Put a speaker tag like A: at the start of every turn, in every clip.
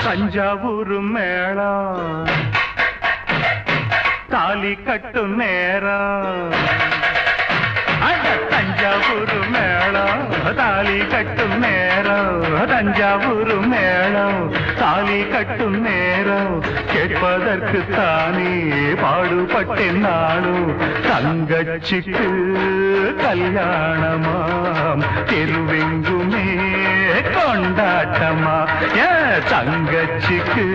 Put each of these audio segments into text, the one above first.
A: தஞ்சாவூர் மேளம் தாலி கட்டும் நேரம் அட தஞ்சாவூர் மேளம் தாலி கட்டும் நேரம் தஞ்சாவூர் மேளம் தாலி கட்டும் நேரம் கேட்பதற்கு தானே பாடுபட்டேன் நானும் தங்கச்சிக்கு கல்யாணமாம் தெருவெங்குமே கொண்டாட்டமா ஏன் தங்கச்சிக்கு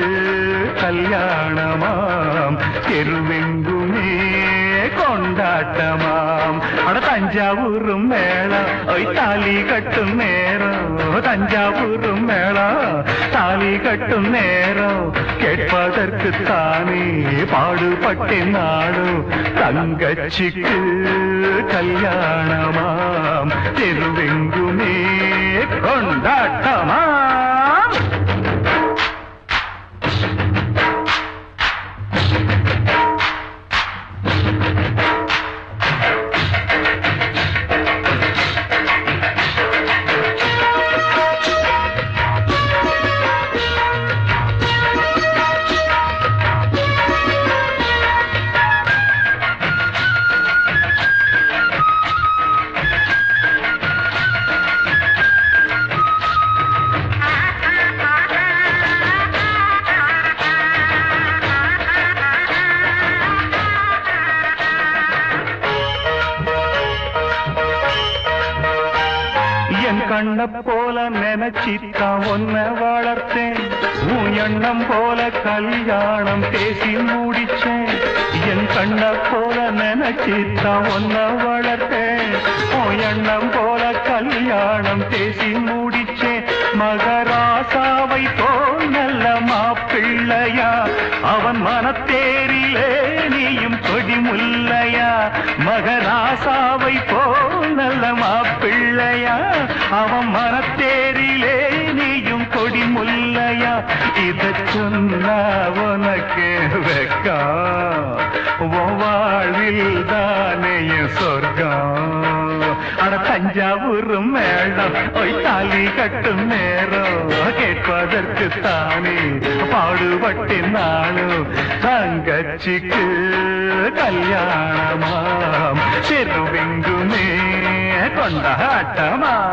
A: கல்யாணமாம் தெருவெங்குமே கொண்டாட்டமாம் அட தஞ்சாவூர் மேளம் ஒய் தாலி கட்டும் நேரம் தஞ்சாவூர் மேளம் தாலி கட்டும் நேரம் கேட்பதற்கு தானே பாடுபட்டேன் நாடும் தங்கச்சிக்கு கல்யாணமாம் தெருவெங்குமே கொண்டாட்டமாம் என் கண்ண போல நினைச்சித்தான் ஒன்ன வளர்த்தேன் உன் எண்ணம் போல கல்யாணம் பேசி முடிச்சேன் என் கண்ண போல நினைச்சித்தான் ஒன்ன வளர்த்தேன் உன் எண்ணம் போல கல்யாணம் பேசி முடிச்சேன் மகராசாவை போல் நல்ல மாப்பிள்ளையா அவன் மனத்தேரிலே நீயும் கொடி முல்லையா மகராசாவை போல் நல்ல மாப்பிள்ளையா அவன் மனத்தேரிலே நீயும் கொடி முல்லையா இத சொன்னா உனக்கு வெக்கம் உன் வாழ்வில் தானே என் சொர்க்கம் அட தஞ்சாவூர் மேளம் ஒய் தாலி கட்டும் நேரம் கேட்பதற்கு தானே பாடுபட்டேன் நானும் தங்கச்சிக்கு கல்யாணமாம் செருவெங்குமே கொண்டாட்டமா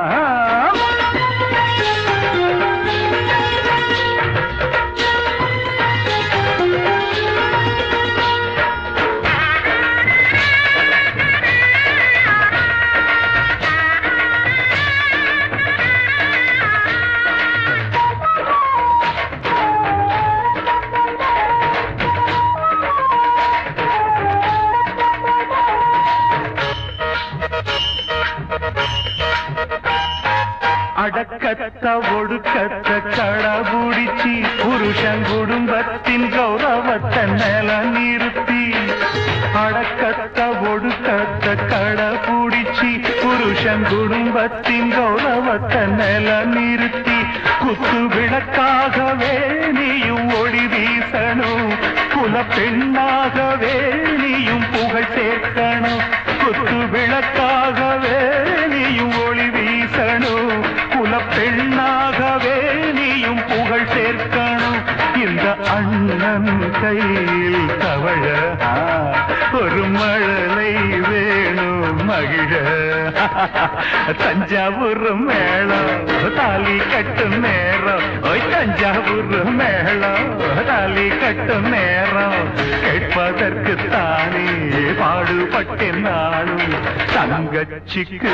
A: அடக்கத்த ஒடுக்கத்த கடபுடிச்சி புருஷன் குடும்பத்தின் கௌரவத்தை நில நிறுத்தி அடக்கத்த ஒடுக்கத்த கடபுடிச்சி புருஷன் குடும்பத்தின் கௌரவத்தை நில நிறுத்தி குத்து விளக்காகவே நீயும் ஒளி வீசணும் குல பெண்ணாகவே நீயும் புகழ் சேர்க்கணும் குத்து விளக்காகவே நீயும் ஒளி வீசணும் குல பெண்ணாகவே நீயும் புகழ் சேர்க்கணும் இந்த அண்ணன் கையில் தவழ ஆ, ஒரு மழலை வேணும் மகிழ தஞ்சாவூர் மேளம் தாலி கட்டும் நேரம் ஓய் தஞ்சாவூர் மேளம் தாலி கட்டும் நேரம் கேட்பதற்கு தானே பாடுபட்டேன் நாளும் தங்கச்சிக்கு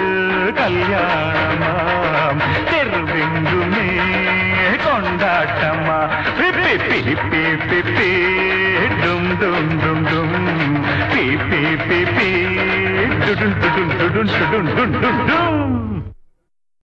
A: கல்யாணமாம் தெருவெங்குமே கொண்டாட்டமா பி பி பி பி பி டும் டும் டும் டும் பி பி பி பி டுடும் டுடும் டுடும் டுடும் டும் டும்